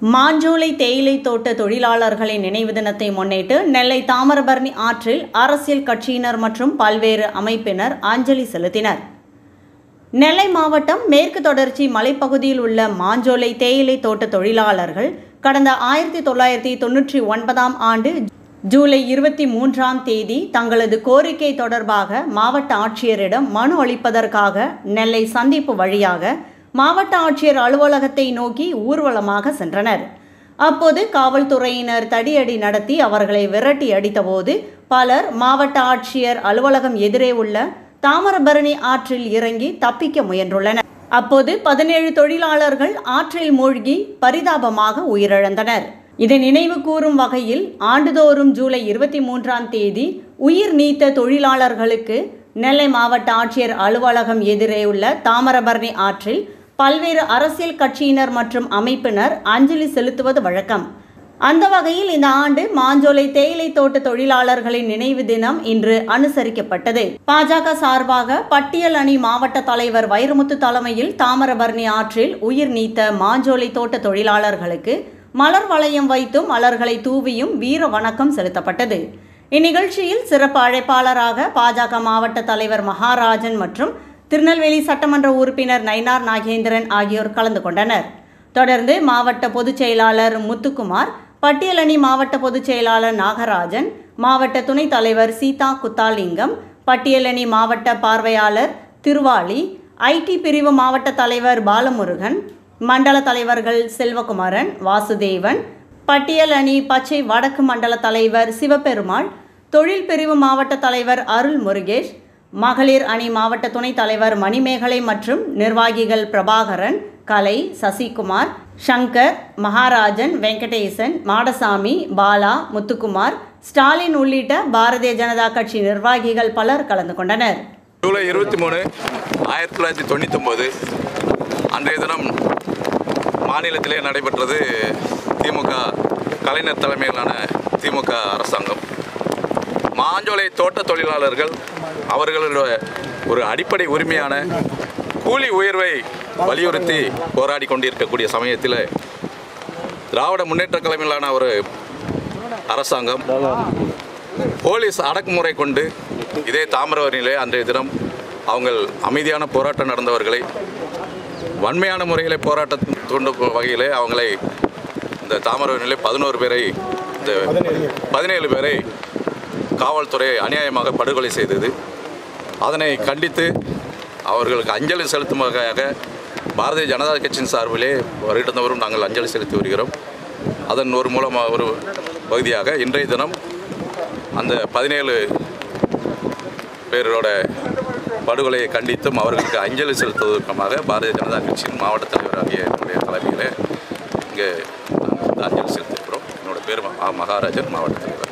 மாஞ்சோலை தேயிலை தோட்ட தொழிலாளர்களின் நினைவு தினத்தை முன்னிட்டு நெல்லை தாமிரபரணி ஆற்றில் அரசியல் கட்சியினர் மற்றும் பல்வேறு அமைப்பினர் அஞ்சலி செலுத்தினர் நெல்லை மாவட்டம் மேற்கு தொடர்ச்சி மலைப்பகுதியில் உள்ள மாஞ்சோலை தேயிலை தோட்ட தொழிலாளர்கள் கடந்த ஆயிரத்தி தொள்ளாயிரத்தி தொன்னூற்றி ஒன்பதாம் ஆண்டு ஜூலை இருபத்தி மூன்றாம் தேதி தங்களது கோரிக்கை தொடர்பாக மாவட்ட ஆட்சியரிடம் மனு அளிப்பதற்காக நெல்லை சந்திப்பு வழியாக மாவட்ட ஆட்சியர் அலுவலகத்தை நோக்கி ஊர்வலமாக சென்றனர் அப்போது காவல்துறையினர் தடியடி நடத்தி அவர்களை விரட்டி அடித்தபோது பலர் மாவட்ட ஆட்சியர் அலுவலகம் எதிரே உள்ள தாமிரபரணி ஆற்றில் இறங்கி தப்பிக்க முயன்றுள்ளனர் அப்போது பதினேழு தொழிலாளர்கள் ஆற்றில் மூழ்கி பரிதாபமாக உயிரிழந்தனர் இதை நினைவு கூறும் வகையில் ஆண்டுதோறும் ஜூலை இருபத்தி மூன்றாம் தேதி உயிர் நீத்த தொழிலாளர்களுக்கு நெல்லை மாவட்ட ஆட்சியர் அலுவலகம் எதிரே உள்ள தாமிரபரணி ஆற்றில் பல்வேறு அரசியல் கட்சியினர் மற்றும் அமைப்பினர் அஞ்சலி செலுத்துவது வழக்கம் அந்த வகையில் இந்த ஆண்டு மாஞ்சோலை தேயிலை தோட்ட தொழிலாளர்களின் நினைவு தினம் இன்று அனுசரிக்கப்பட்டது பாஜக சார்பாக பட்டியல் அணி மாவட்ட தலைவர் வைரமுத்து தலைமையில் தாமிரபரணி ஆற்றில் உயிர் நீத்த மாஞ்சோலை தோட்ட தொழிலாளர்களுக்கு மலர் வளையம் வைத்தும் மலர்களை தூவியும் வீர வணக்கம் செலுத்தப்பட்டது இந்நிகழ்ச்சியில் சிறப்பு அழைப்பாளராக பாஜக மாவட்ட தலைவர் மகாராஜன் மற்றும் திருநெல்வேலி சட்டமன்ற உறுப்பினர் நயினார் நாகேந்திரன் ஆகியோர் கலந்து கொண்டனர் தொடர்ந்து மாவட்ட பொதுச் செயலாளர் முத்துக்குமார் பட்டியலணி மாவட்ட பொதுச் செயலாளர் நாகராஜன் மாவட்ட துணைத் தலைவர் சீதா குத்தாலிங்கம் பட்டியலணி மாவட்ட பார்வையாளர் திருவாளி ஐடி பிரிவு மாவட்ட தலைவர் பாலமுருகன் மண்டல தலைவர்கள் செல்வகுமாரன் வாசுதேவன் பட்டியல் அணி பச்சை வடக்கு மண்டல தலைவர் சிவபெருமாள் தொழில் பிரிவு மாவட்ட தலைவர் அருள் முருகேஷ் மகளிர் அணி மாவட்ட துணைத் தலைவர் மணிமேகலை மற்றும் நிர்வாகிகள் பிரபாகரன் கலை சசிகுமார் சங்கர் மகாராஜன் வெங்கடேசன் மாடசாமி பாலா முத்துக்குமார் ஸ்டாலின் உள்ளிட்ட பாரதிய ஜனதா கட்சி நிர்வாகிகள் பலர் கலந்து கொண்டனர் ஜூலை இருபத்தி மூணு ஆயிரத்தி தொள்ளாயிரத்தி தொண்ணூத்தொம்பது அன்றைய தினம் மாநிலத்திலே நடைபெற்றது திமுக கலைஞர் தலைமையிலான திமுக அரசாங்கம் மாஞ்சோலை தோட்ட தொழிலாளர்கள் அவர்களுடைய ஒரு அடிப்படை உரிமையான கூலி உயர்வை வலியுறுத்தி போராடி கொண்டிருக்கக்கூடிய சமயத்தில் திராவிட முன்னேற்ற தலைமையிலான ஒரு அரசாங்கம் போலீஸ் அடக்குமுறை கொண்டு இதே தாமிரவரணியிலே அன்றைய தினம் அவங்கள் அமைதியான போராட்டம் நடந்தவர்களை வன்மையான முறையில் போராட்டம் தூண்டும் வகையிலே அவங்களை இந்த தாமிரவரணியிலே பதினோரு பேரை இந்த பதினேழு பேரை காவல்துறை அநியாயமாக படுகொலை செய்தது அதனை கண்டித்து அவர்களுக்கு அஞ்சலி செலுத்தும் வகையாக பாரதிய ஜனதா கட்சியின் சார்பிலே வருகின்றவரும் நாங்கள் அஞ்சலி செலுத்தி வருகிறோம் அதன் ஒரு மூலமாக ஒரு பகுதியாக இன்றைய தினம் அந்த பதினேழு பேரோட படுகொலையை கண்டித்தும் அவர்களுக்கு அஞ்சலி செலுத்துவதற்கமாக பாரதிய ஜனதா கட்சியின் மாவட்ட தலைவராகிய என்னுடைய தலைமையில் இங்கே அஞ்சலி செலுத்தியிருக்கிறோம் என்னோட பேர் ம- மகாராஜன் மாவட்ட தலைவர்